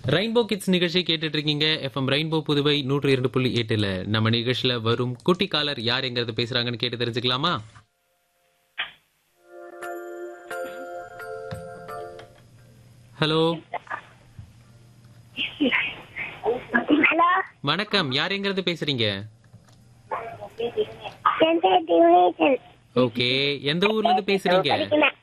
Rainbow kids நிகழ்ச்சி கேட்டுட்டு இருக்கீங்க எஃப்எம் ரெயின்போ புதுவை நூற்று இரண்டு புள்ளி எட்டுல நம்ம நிகழ்ச்சியில வரும் குட்டி காலர் யார் எங்கிறது பேசுறாங்கன்னு கேட்டு தெரிஞ்சுக்கலாமா ஹலோ ஹலோ வணக்கம் யார் எங்கிறது பேசுறீங்க சென்ட்ரல் டிவினேஷன் ஓகே எந்த ஊர்ல இருந்து பேசுறீங்க படிக்கிறேன்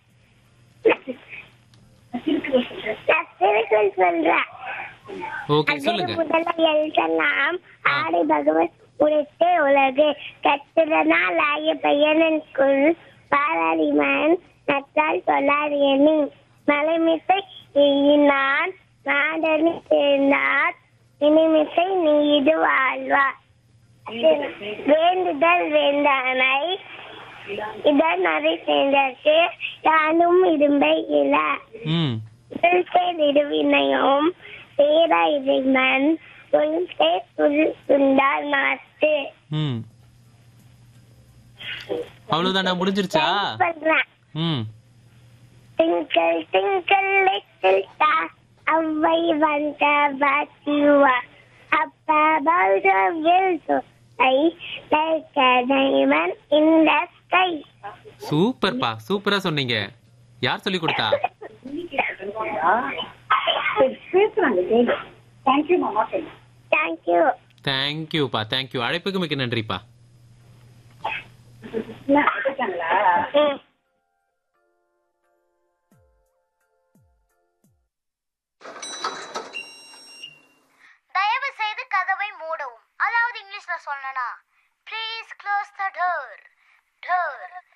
நான் திருக்குறள் சொல்றேன் ஓகே அகர சொல்லுங்க முதல எழுத்தெல்லாம் ஆடி பகவத் உரைத்தே உலகு கத்திரனால் ஆய பையனுக்குள் பாராளிமன் நட்டால் சொல்லாரியனி மலைமிசை நான் நாடனி சேர்ந்தார் இனிமிசை நீ இது வாழ்வார் வேண்டுதல் வேண்டானை இதன் அதை சேர்ந்தற்கு யானும் இரும்பை இல ம் இருவினையும் பேர இறைவன் தொழில்சே துண்டால் மாத்து ம் அவ்வளவுதானா முடிஞ்சிருச்சா பண்றேன் ம் Tinkle, tinkle, little star, away went the Batua. Up above the hills, I like a diamond in the sky. சூப்பர்ப்பா சூப்பரா சொன்னீங்க யார் சொல்லி கொடுத்தா Thank you. தேங்க்யூப்பா தேங்க்யூ அழைப்புக்கு மிக்க நன்றிப்பா Mm. தயவு செய்து கதவை மூடவும் அதாவது இங்கிலீஷ்ல சொல்லனா please close the door door